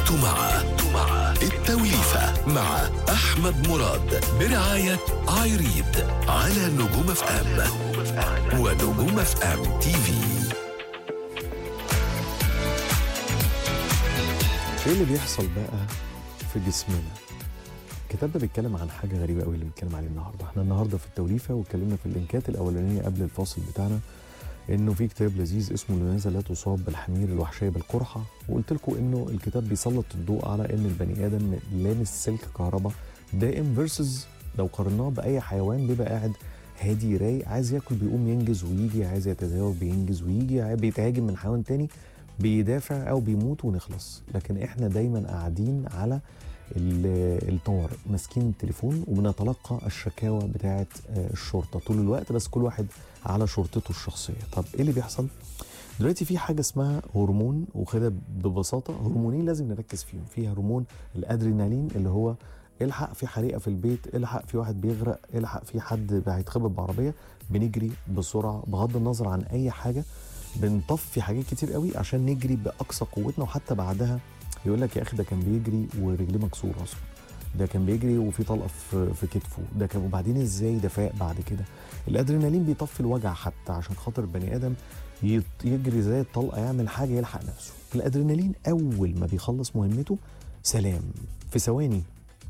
أنتم مع مع التوليفة مع أحمد مراد برعاية عايريد على نجوم اف ام ونجوم اف ام تي في ايه اللي بيحصل بقى في جسمنا الكتاب ده بيتكلم عن حاجه غريبه قوي اللي بنتكلم عليه النهارده احنا النهارده في التوليفه واتكلمنا في اللينكات الاولانيه قبل الفاصل بتاعنا انه في كتاب لذيذ اسمه لماذا لا تصاب بالحمير الوحشيه بالقرحه وقلت لكم انه الكتاب بيسلط الضوء على ان البني ادم لامس سلك كهرباء دائم فيرسز لو قارناه باي حيوان بيبقى قاعد هادي رايق عايز ياكل بيقوم ينجز ويجي عايز يتزاوج بينجز ويجي عاي- بيتهاجم من حيوان تاني بيدافع او بيموت ونخلص لكن احنا دايما قاعدين على ال- الطوارئ ماسكين التليفون وبنتلقى الشكاوى بتاعه آه، الشرطه طول الوقت بس كل واحد على شرطته الشخصيه طب ايه اللي بيحصل دلوقتي في حاجه اسمها هرمون وكده ببساطه هرمونين لازم نركز فيهم في هرمون الادرينالين اللي هو الحق في حريقه في البيت الحق في واحد بيغرق الحق في حد هيتخبط بعربيه بنجري بسرعه بغض النظر عن اي حاجه بنطفي حاجات كتير قوي عشان نجري باقصى قوتنا وحتى بعدها يقول لك يا اخي ده كان بيجري ورجليه مكسوره اصلا ده كان بيجري وفي طلقه في في كتفه ده كان وبعدين ازاي ده فاق بعد كده الادرينالين بيطفي الوجع حتى عشان خاطر البني ادم يط- يجري زي الطلقه يعمل حاجه يلحق نفسه الادرينالين اول ما بيخلص مهمته سلام في ثواني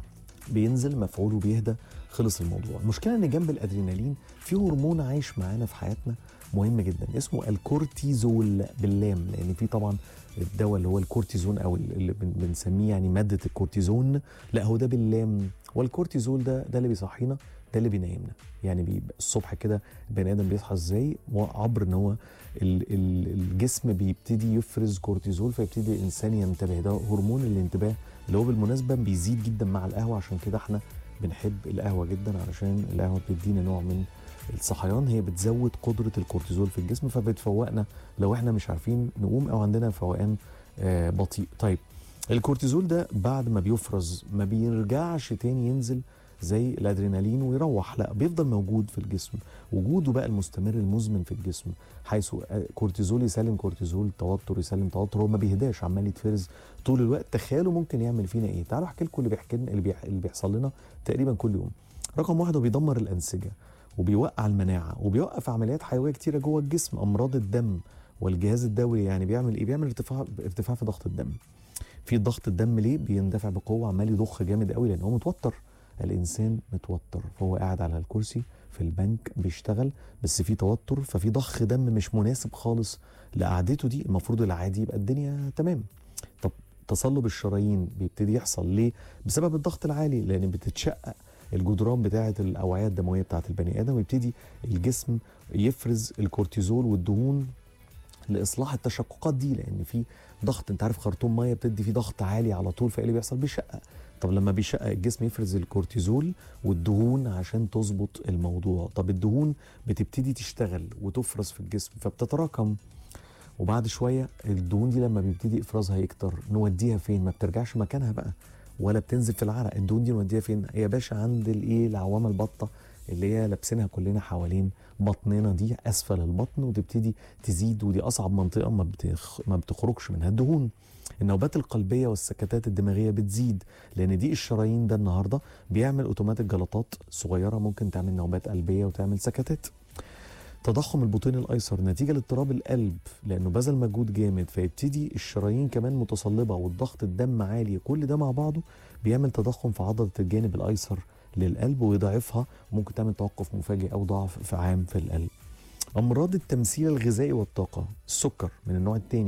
بينزل مفعوله بيهدى خلص الموضوع المشكله ان جنب الادرينالين في هرمون عايش معانا في حياتنا مهم جدا اسمه الكورتيزول باللام لان في طبعا الدواء اللي هو الكورتيزون او اللي بن- بنسميه يعني ماده الكورتيزون لا هو ده باللام والكورتيزول ده ده اللي بيصحينا ده اللي بينيمنا يعني بيبقى الصبح كده البني ادم بيصحى ازاي عبر ان هو ال- ال- الجسم بيبتدي يفرز كورتيزول فيبتدي الانسان ينتبه ده هرمون الانتباه اللي هو بالمناسبه بيزيد جدا مع القهوه عشان كده احنا بنحب القهوه جدا علشان القهوه بتدينا نوع من الصحيان هي بتزود قدره الكورتيزول في الجسم فبتفوقنا لو احنا مش عارفين نقوم او عندنا فوقان آه، بطيء طيب الكورتيزول ده بعد ما بيفرز ما بيرجعش تاني ينزل زي الادرينالين ويروح لا بيفضل موجود في الجسم وجوده بقى المستمر المزمن في الجسم حيث كورتيزول يسلم كورتيزول توتر يسلم توتر هو ما بيهداش عمال يتفرز طول الوقت تخيلوا ممكن يعمل فينا ايه تعالوا احكي لكم اللي بيحكي لنا اللي, بيح... اللي بيحصل لنا تقريبا كل يوم رقم واحد هو بيدمر الانسجه وبيوقع المناعه وبيوقف عمليات حيويه كتيره جوه الجسم امراض الدم والجهاز الدوري يعني بيعمل ايه بيعمل ارتفاع ارتفاع في ضغط الدم في ضغط الدم ليه بيندفع بقوه عمال يضخ جامد قوي لان هو متوتر الانسان متوتر فهو قاعد على الكرسي في البنك بيشتغل بس في توتر ففي ضخ دم مش مناسب خالص لقعدته دي المفروض العادي يبقى الدنيا تمام طب تصلب الشرايين بيبتدي يحصل ليه بسبب الضغط العالي لان بتتشقق الجدران بتاعه الاوعيه الدمويه بتاعه البني ادم ويبتدي الجسم يفرز الكورتيزول والدهون لاصلاح التشققات دي لان في ضغط انت عارف خرطوم ميه بتدي فيه ضغط عالي على طول فايه اللي بيحصل بيشقق طب لما بيشقق الجسم يفرز الكورتيزول والدهون عشان تظبط الموضوع طب الدهون بتبتدي تشتغل وتفرز في الجسم فبتتراكم وبعد شويه الدهون دي لما بيبتدي افرازها يكتر نوديها فين ما بترجعش مكانها بقى ولا بتنزل في العرق الدهون دي نوديها فين يا باشا عند الايه العوامه البطه اللي هي لابسينها كلنا حوالين بطننا دي اسفل البطن وتبتدي تزيد ودي اصعب منطقه ما بتخ... ما بتخرجش منها الدهون النوبات القلبيه والسكتات الدماغيه بتزيد لان دي الشرايين ده النهارده بيعمل اوتوماتيك جلطات صغيره ممكن تعمل نوبات قلبيه وتعمل سكتات تضخم البطين الايسر نتيجه لاضطراب القلب لانه بذل مجهود جامد فيبتدي الشرايين كمان متصلبه والضغط الدم عالي كل ده مع بعضه بيعمل تضخم في عضله الجانب الايسر للقلب ويضعفها وممكن تعمل توقف مفاجئ او ضعف في عام في القلب امراض التمثيل الغذائي والطاقه السكر من النوع الثاني